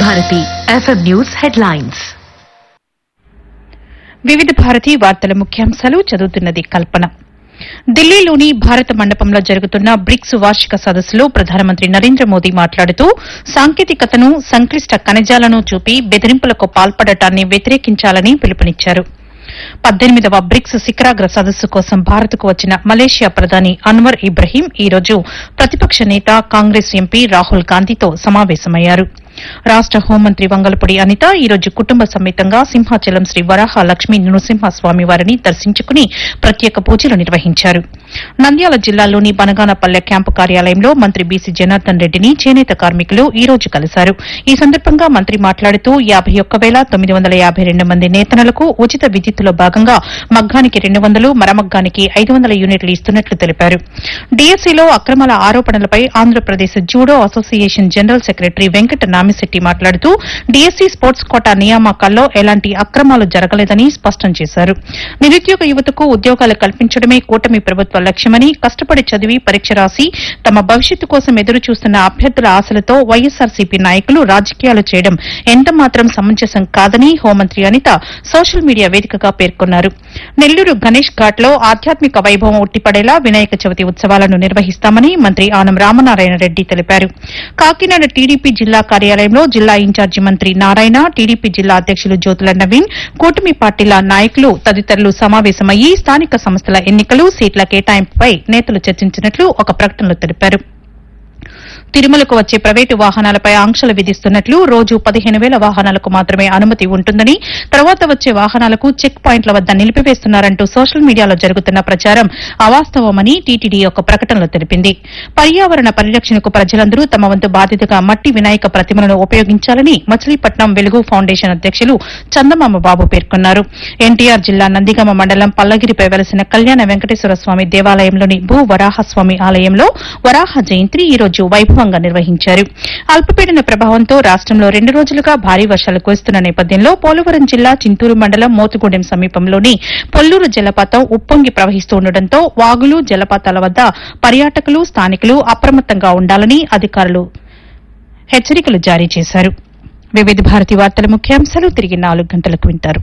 Bharati FM news headlines వివిధ భారతి వార్తల ముఖ్యాంశాలు చదువుతున్నది కల్పన ఢిల్లీలోని భారత మండపంలో జరుగుతున్న బ్రిక్స్ వార్షిక సదస్సులో ప్రధానమంత్రి నరేంద్ర మోదీ మాట్లాడుతూ సాంకేతికతను సంక్లిష్ట కణజాలను చూపి బెదిరింపులకు పాల్పడటాన్ని వ్యతిరేకించాలని పిలుపునిచ్చారు పద్దెనిమిదవ బ్రిక్స్ శిఖరాగ్ర సదస్సు కోసం భారత్కు వచ్చిన మలేషియా ప్రధాని అన్వర్ ఇబ్రహీం ఈ రోజు ప్రతిపక్ష నేత కాంగ్రెస్ ఎంపీ రాహుల్ గాంధీతో సమావేశమయ్యారు రాష్ట హోంమంత్రి వంగలపూడి అనిత ఈ రోజు కుటుంబ సమేతంగా సింహాచలం శ్రీ వరాహ లక్ష్మీ నృసింహస్వామి వారిని దర్శించుకుని ప్రత్యేక పూజలు నిర్వహించారు నంద్యాల జిల్లాలోని బనగానపల్లె క్యాంపు కార్యాలయంలో మంత్రి బీసీ జనార్దన్ రెడ్డిని చేనేత కార్మికులు ఈ రోజు కలిశారు ఈ సందర్భంగా మంత్రి మాట్లాడుతూ యాబై ఒక్క వేల తొమ్మిది వందల యాబై రెండు మంది నేతనులకు ఉచిత విద్యుత్తులో భాగంగా మగ్గానికి రెండు వందలు మరమగ్గానికి ఐదు వందల యూనిట్లు ఇస్తున్నట్లు తెలిపారు డీఎస్సీలో అక్రమాల ఆరోపణలపై Andhra Pradesh judo association general secretary Venkata Namishetti మాట్లాడుతూ డీఎస్సీ స్పోర్ట్స్ కోటా నియామకాల్లో ఎలాంటి అక్రమాలు జరగలేదని స్పష్టం చేశారు నిరుద్యోగ యువతకు ఉద్యోగాలు కల్పించడమే కూటమి ప్రభుత్వ లక్ష్యమని కష్టపడి చదివి పరీక్ష రాసి తమ భవిష్యత్తు కోసం ఎదురు చూస్తున్న అభ్యర్థుల ఆశలతో వైఎస్సార్సీపీ నాయకులు రాజకీయాలు చేయడం ఎంతమాత్రం సమంజసం కాదని హోంమంత్రి అనిత సోషల్ మీడియా వేదికగా పేర్కొన్నారు నెల్లూరు గణేష్ ఘాట్ లో ఆధ్యాత్మిక వైభవం ఉట్టిపడేలా వినాయక చవితి ఉత్సవాలను నిర్వహిస్తామని మంత్రి ఆనం రామనారాయణ రెడ్డి తెలిపారు కాకినాడ టీడీపీ జిల్లా కార్యాలయంలో జిల్లా ఇన్ఛార్జి మంత్రి నారాయణ టీడీపీ జిల్లా అధ్యకులు జ్యోతుల నవీన్ కూటమి పార్టీల నాయకులు తదితరులు సమావేశమయ్యి స్థానిక సంస్థల ఎన్నికలు సీట్ల కేటాయింపుపై నేతలు చర్చించినట్లు ఒక ప్రకటనలో తెలిపారు తిరుమలకు వచ్చే ప్రైవేటు వాహనాలపై ఆంక్షలు విధిస్తున్నట్లు రోజు పదిహేను వేల వాహనాలకు మాత్రమే అనుమతి ఉంటుందని తర్వాత వచ్చే వాహనాలకు చెక్ పాయింట్ల వద్ద నిలిపివేస్తున్నారంటూ సోషల్ మీడియాలో జరుగుతున్న ప్రచారం అవాస్తవమని టీటీడీ ఒక ప్రకటనలో తెలిపింది పర్యావరణ పరిరక్షణకు ప్రజలందరూ తమ వంతు బాధ్యతగా మట్టి వినాయక ప్రతిమలను ఉపయోగించాలని మచిలీపట్నం వెలుగు ఫౌండేషన్ అధ్యకులు చందమామ బాబు పేర్కొన్నారు ఎన్టీఆర్ జిల్లా నందిగామ మండలం పల్లగిరిపై వెలసిన కళ్యాణ వెంకటేశ్వర స్వామి దేవాలయంలోని భూ వరాహస్వామి ఆలయంలో వరాహ జయంతి ఈ రోజు వైభవంగా నిర్వహించారు అల్పపీడన ప్రభావంతో రాష్టంలో రెండు రోజులుగా భారీ వర్షాలు కురుస్తున్న నేపథ్యంలో పోలవరం జిల్లా చింతూరు మండలం మోతుగూడెం సమీపంలోని పొల్లూరు జలపాతం ఉప్పొంగి ప్రవహిస్తూ ఉండటంతో వాగులు జలపాతాల వద్ద పర్యాటకులు స్థానికులు అప్రమత్తంగా ఉండాలని అధికారులు హెచ్చరికలు జారీ చేశారు వివిధ భారతి వార్తల ముఖ్యాంశాలు తిరిగి నాలుగు గంటలకు వింటారు